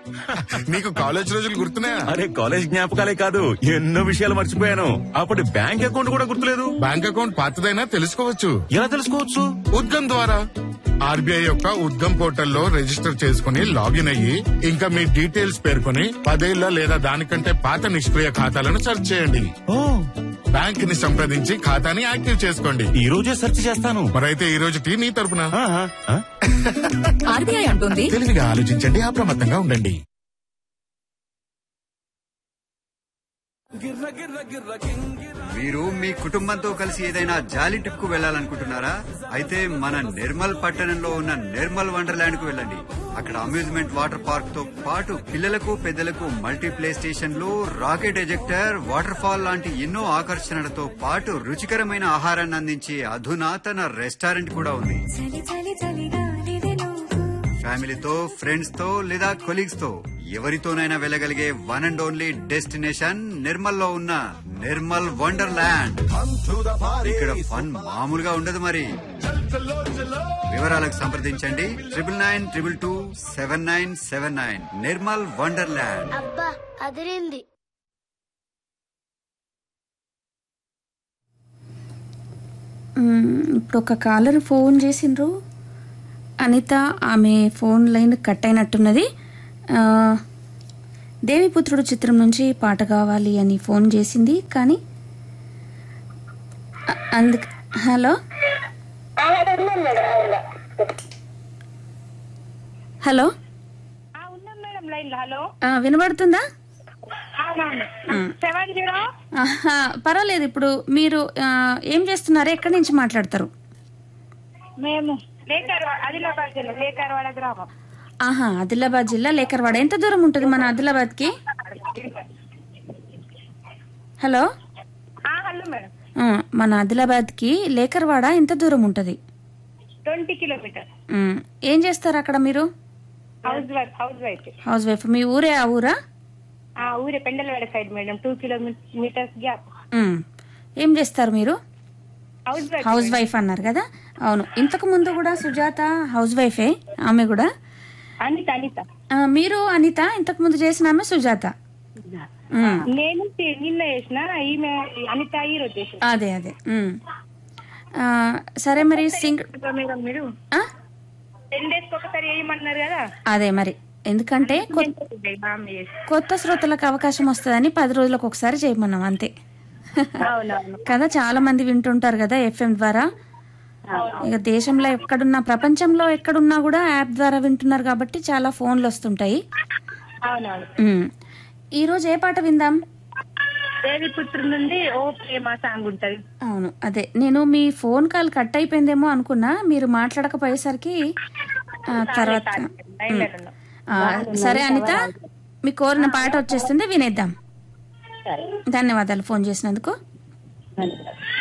నీకు కాలేజ్ రోజులు గుర్తున్నాయా అరే కాలేజ్ జ్ఞాపకాలే కాదు ఎన్నో విషయాలు మర్చిపోయాను అప్పటి బ్యాంక్ అకౌంట్ కూడా గుర్తులేదు బ్యాంక్ అకౌంట్ పాతదైనా తెలుసుకోవచ్చు ఎలా తెలుసుకోవచ్చు ఉద్గమ్ ద్వారా ఆర్బీఐ యొక్క ఉద్గమ్ పోర్టల్లో రిజిస్టర్ చేసుకుని లాగిన్ అయ్యి ఇంకా మీ డీటెయిల్స్ పేర్కొని పదేళ్ల లేదా దానికంటే పాత నిష్క్రియ ఖాతాలను సెర్చ్ చేయండి ఓ బ్యాంక్ ని సంప్రదించి ఖాతాని యాక్టివ్ చేసుకోండి ఈ రోజే సెర్చ్ చేస్తాను మరైతే ఈ రోజుకి నీ తరపున ఆహా, ఆ? ఆర్బీఐ అంటుంది తెలివిగా ఆలోచించండి అప్రమత్తంగా ఉండండి మీరు మీ కుటుంబంతో కలిసి ఏదైనా జాలీ ట్రిప్ కు వెళ్ళాలనుకుంటున్నారా అయితే మన నిర్మల్ పట్టణంలో ఉన్న నిర్మల్ వండర్లాండ్ కు వెళ్ళండి అక్కడ అమ్యూజ్మెంట్ వాటర్ పార్క్ తో పాటు పిల్లలకు పెద్దలకు మల్టీ ప్లే స్టేషన్లు రాకెట్ ఎజెక్టర్ వాటర్ ఫాల్ లాంటి ఎన్నో ఆకర్షణలతో పాటు రుచికరమైన ఆహారాన్ని అందించే అధునాతన రెస్టారెంట్ కూడా ఉంది చలి చలి చలిగాలివే నువ్వు ఫ్యామిలీతో ఫ్రెండ్స్ తో లేదా కొలీగ్స్ తో ఎవరితోనైనా వెళ్ళగలిగే one and only destination Nirmal లో ఉన్న నిర్మల్ వండర్లాండ్ ఇక్కడ ఫన్ మామూలుగా ఉండదు మరి వివరాలకు సంప్రదించండి triple nine triple two seven nine seven nine Nirmal wonderland అబ్బా అదిరింది మ్మ్, ఇప్పుడు ఒక కాలర్ ఫోన్ చేసిండ్రు అనిత ఆమె ఫోన్ లైన్ కట్ అయినట్టున్నది ఆ, దేవిపుత్రుడు చిత్రం నుంచి పాట కావాలి అని ఫోన్ చేసింది కానీ అ- అందుకు హలో హలో ఉన్నాం మేడం లైన్ లో హలో ఆ, వినబడుతుందా అవునవును సెవెన్ జీరో ఆహా, పర్వాలేదు ఇప్పుడు మీరు ఆ, ఏం చేస్తున్నారు ఎక్కడి నుంచి మాట్లాడతారు మేము లేకర్ ఆదిలాబాద్ జిల్లా లేకర్వాడ గ్రామం ఆహా ఆదిలాబాద్ జిల్లా లేకర్వాడ ఎంత దూరం ఉంటుంది మన ఆదిలాబాద్కి హలో ఆ, హలో మేడం ఆ, మన ఆదిలాబాద్కి లేకర్వాడ ఎంత దూరం ఉంటుంది ట్వంటీ కిలోమీటర్ ఉమ్, ఏం చేస్తారు అక్కడ మీరు housewife housewife housewife మీ ఊరే ఆ ఊరా ఆ ఊరే Pendalavada side madam two kilometres gap ఉమ్, ఏం చేస్తారు మీరు హౌస్ వైఫ్ హౌస్ వైఫ్ అన్నారు కదా అవును ఇంతకు ముందు కూడా సుజాత హౌస్ వైఫే ఆమె కూడా అనిత అనిత ఆ, మీరు అనిత ఇంతకు ముందు చేసిన ఆమె సుజాత ఉమ్, నేను తి- నిన్న చేసిన ఈమె అనిత ఈ రోజు చేసిన అదే అదే ఉమ్. ఆ, సరే మరి సింగ్ మేడం మీరు ఆ? టెన్ డేస్ ఒకసారి వేయమన్నారు కదా అదే మరి ఎందుకంటే కొ- ఆమె చేసి. కొత్త శ్రోతలకు అవకాశం వస్తుందని పది రోజులకు ఒకసారి చేయమన్నాం అంతే అవునవును కదా చాలా మంది వింటుంటారు కదా ఎఫ్ఎం ద్వారా ఇక దేశంలో ఎక్కడున్నా ప్రపంచంలో ఎక్కడున్నా కూడా యాప్ ద్వారా వింటున్నారు కాబట్టి చాలా ఫోన్లు వస్తుంటాయి అవునవును ఉమ్. ఈ రోజు ఏ పాట విందాం దేవిపుత్రు నుండి ఓ ప్రేమ సాంగ్ ఉంటది అవును అదే నేను మీ ఫోన్ కాల్ కట్ అయిపోయిందేమో అనుకున్నా మీరు మాట్లాడకపోయేసరికి ఆ, తర్వాత ఉమ్. ఆ, సరే అనిత మీ కోరిన పాట వచ్చేస్తుంది వినేద్దాం సరే ధన్యవాదాలు ఫోన్ చేసినందుకు ధన్యవాదాలు